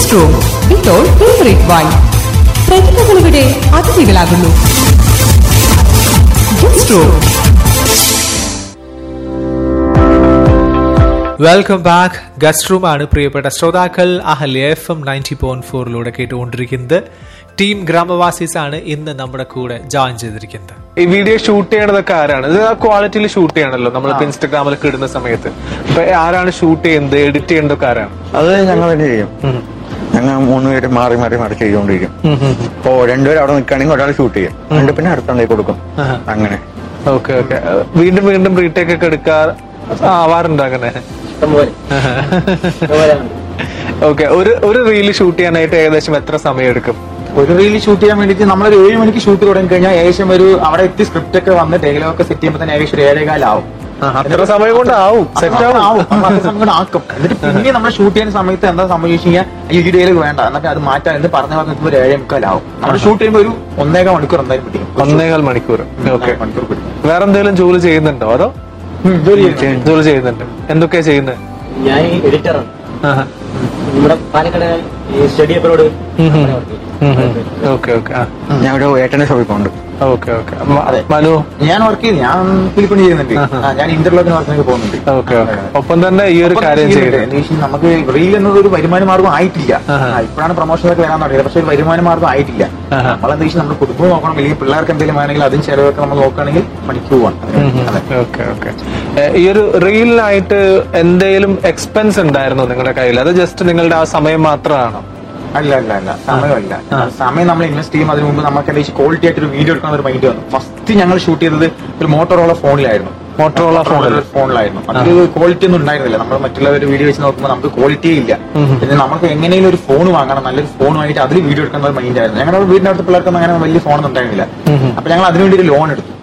Guest room ഇപ്പോൾ favourite വൈൻ പ്രതിഭകളിവിടെ അതിഥികളാകുന്നു guest room welcome back guest room ആണ് പ്രിയപ്പെട്ട ശ്രോതാക്കൾ അഹല്യ എഫ് എം നയൻറ്റി പോയിന്റ് ഫോറിലൂടെ കേട്ടുകൊണ്ടിരിക്കുന്നത് ടീം ഗ്രാമവാസീസ് ആണ് ഇന്ന് നമ്മുടെ കൂടെ ജോയിൻ ചെയ്തിരിക്കുന്നത് ഈ വീഡിയോ ഷൂട്ട് ചെയ്യണതൊക്കെ ആരാണ് ഇത് ആ ക്വാളിറ്റിയിൽ ഷൂട്ട് ചെയ്യണല്ലോ നമ്മളിപ്പോ ഇൻസ്റ്റഗ്രാമിലൊക്കെ ഇടുന്ന സമയത്ത് അപ്പൊ ആരാണ് ഷൂട്ട് ചെയ്യുന്നത് എഡിറ്റ് ചെയ്യേണ്ടതൊക്കെ ആരാണ് അത് ഞങ്ങൾ തന്നെ ചെയ്യും ഞങ്ങൾ മൂന്ന് പേര് മാറി മാറി മാറി ചെയ്തുകൊണ്ടിരിക്കും ഇപ്പോ രണ്ടുപേരും അവിടെ നിൽക്കുകയാണെങ്കിൽ ഒരാൾ ഷൂട്ട് ചെയ്യും എന്നിട്ട് പിന്നെ അടുത്തേക്ക് കൊടുക്കും അങ്ങനെ ഓക്കെ ഓക്കെ വീണ്ടും വീണ്ടും റീടേക്ക് ഒക്കെ എടുക്കാർ ആവാറുണ്ട് അങ്ങനെ ഓക്കെ ഒരു ഒരു റീല് ഷൂട്ട് ചെയ്യാനായിട്ട് ഏകദേശം എത്ര സമയം എടുക്കും ഒരു റീൽ ഷൂട്ട് ചെയ്യാൻ വേണ്ടിയിട്ട് നമ്മളൊരു ഏഴ് മണിക്ക് ഷൂട്ട് തുടങ്ങി കഴിഞ്ഞാൽ ഏകദേശം ഒരു അവിടെ എത്തി സ്ക്രിപ്റ്റ് ഒക്കെ വന്ന് ഡയലോഗ് ഒക്കെ സെറ്റ് ചെയ്യുമ്പോൾ തന്നെ ഏകദേശം ഒരു ഏഴേകാലാവും അത്ര സമയം കൊണ്ട് ആവും സെറ്റ് ആവും ആവും നമ്മൾ അത്ര സമയം കൊണ്ട് ആക്കും എന്നിട്ട് പിന്നെ നമ്മൾ ഷൂട്ട് ചെയ്യുന്ന സമയത്ത് എന്താ സംഭവിച്ചു കഴിഞ്ഞാൽ ഈ ഡയലോഗ് വേണ്ട എന്നിട്ട് അത് മാറ്റാൻ എന്ന് പറഞ്ഞ പറഞ്ഞ ഒരു ഏഴേ മുക്കാലാവും നമ്മൾ ഷൂട്ട് ചെയ്യുമ്പോൾ ഒരു ഒന്നേകാൽ മണിക്കൂർ എന്തായാലും പിടിക്കും ഒന്നേകാൽ മണിക്കൂർ ഓക്കെ മണിക്കൂർ പിടിക്കും വേറെ എന്തെങ്കിലും ജോലി ചെയ്യുന്നുണ്ടോ അതോ ഉം, ജോലി ചെയ്യുന്നു. ജോലി ചെയ്യുന്നുണ്ട് എന്തൊക്കെയാ ചെയ്യുന്നത് ഞാൻ എഡിറ്ററാണ് നമ്മുടെ പാലക്കാട് ഈ സ്റ്റഡി അബ്രോഡ് ഓക്കെ ഓക്കെ ഞാൻ ഒരു ഏട്ടന്റെ ഷോപ്പിൽ പോകുന്നുണ്ട് ഓക്കെ ഓക്കെ മനു ഞാൻ വർക്ക് ചെയ്യുന്നു ഞാൻ ഫിലിപ്പിന് ചെയ്യുന്നുണ്ട് ആ, ഞാൻ ഇന്റർലോക്കിന് വർക്കിനൊക്കെ പോകുന്നുണ്ട് ഓക്കെ ഓക്കെ ഒപ്പം തന്നെ ഈ ഒരു ഒപ്പം കാര്യം ചെയ്യുന്നുണ്ട്. ചെയ്യുന്നത് എന്ന് വെച്ചാൽ നമുക്ക് റീൽ എന്നത് ഒരു വരുമാന മാർഗം ആയിട്ടില്ല ആഹാ. ആ, ഇപ്പോഴാണ് പ്രൊമോഷൻ ഒക്കെ വരാൻ തുടങ്ങിയത് പക്ഷെ ഒരു വരുമാന മാർഗം ആയിട്ടില്ല ആഹാ. നമ്മളെന്താ വെച്ചാൽ നമ്മുടെ കുടുംബം നോക്കണം അല്ലെങ്കിൽ പിള്ളേർക്ക് എന്തെങ്കിലും വേണമെങ്കിൽ അതിന് ചിലവൊക്കെ നമ്മൾ നോക്കുകയാണെങ്കിൽ പണിക്ക് പോവാണ് അതെ ഓക്കെ ഓക്കെ ഈ ഒരു റീലിനായിട്ട് എന്തെങ്കിലും എക്സ്പെൻസ് ഉണ്ടായിരുന്നോ നിങ്ങളുടെ കയ്യിൽ അത് ജസ്റ്റ് നിങ്ങളുടെ ആ സമയം മാത്രമാണോ അല്ല അല്ല അല്ല സമയമല്ല സമയം നമ്മൾ ഇൻവെസ്റ്റ് ചെയ്യും അതിന് മുമ്പ് നമുക്ക് എന്താ ക്വാളിറ്റി ആയിട്ട് ഒരു വീഡിയോ എടുക്കുന്ന ഒരു മൈൻഡ് വന്നു ഫസ്റ്റ് ഞങ്ങൾ ഷൂട്ട് ചെയ്തത് ഒരു മോട്ടോറോള ഫോണിലായിരുന്നു മോട്ടറോള ഫോണിൽ ഫോണിലായിരുന്നു അതിൽ ക്വാളിറ്റി ഒന്നും ഉണ്ടായിരുന്നില്ല നമ്മൾ മറ്റുള്ളവർ വീഡിയോ വെച്ച് നോക്കുമ്പോൾ നമുക്ക് ക്വാളിറ്റി ഇല്ല പിന്നെ നമുക്ക് എങ്ങനെയും ഒരു ഫോൺ വാങ്ങണം നല്ലൊരു ഫോണുമായിട്ട് അതിൽ വീഡിയോ എടുക്കുന്ന ഒരു മൈൻഡ് ആയിരുന്നു ഞങ്ങളുടെ വീടിന്റെ അടുത്ത പിള്ളേർക്കൊന്നും അങ്ങനെ വലിയ ഫോണൊന്നും ഉണ്ടായിരുന്നില്ല അപ്പൊ ഞങ്ങൾ അതിനുവേണ്ടി ഒരു ലോൺ എടുത്തു